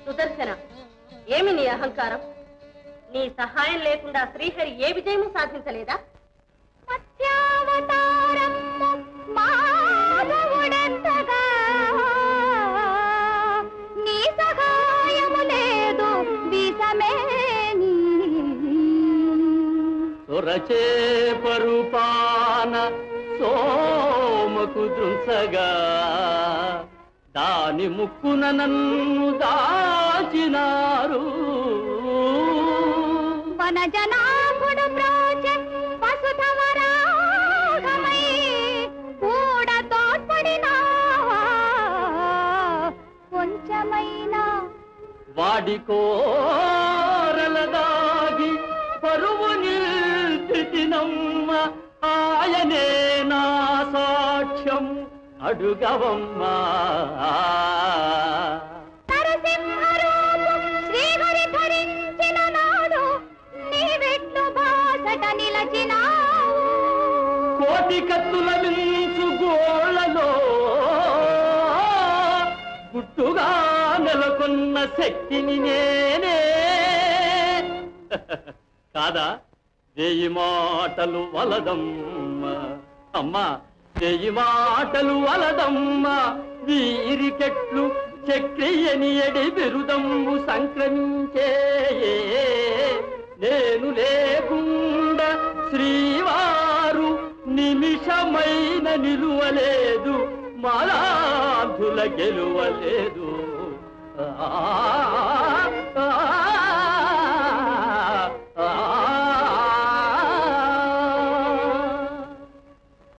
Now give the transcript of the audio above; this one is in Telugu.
సుదర్శన ఏమి నీ అహంకారం నీ సహాయం లేకుండా శ్రీహరి ఏ విజయము సాధించలేదా మత్స్యావతారము మాధవుడెంతగా నీ సహాయము లేదు విషమేని సొరచే పరుపాన సోమకు దృంసగా దాని ముక్కున నన్ను దాచినారు వనజనాభుడు ప్రోచె వసుధవరాగమై కూడ తోడ్పడినావా కొంచెమైనా వాడి కోరల దాగి పరువు నిల్చితినమ్మ ఆయనే నా సాక్ష్యం అడుగవమ్మా నరసింహరూపు శ్రీహరి ధరించిన నాడు నీవెట్లు బాసట నిలచినావు కోటి కత్తుల మించు గోళ్లలో గుట్టుగా నెలకొన్న శక్తిని నేనే కాదా వెయ్యి మాటలు వలదమ్మ అమ్మా వెయ్యి మాటలు వలదమ్మ వీరికెట్లు చక్రియని ఎడి బిరుదమ్ము సంక్రమించే నేను లేకుండా శ్రీవారు నిమిషమైన నిలువలేదు మాలాధుల గెలువలేదు ఆ, ఆ, ఆ,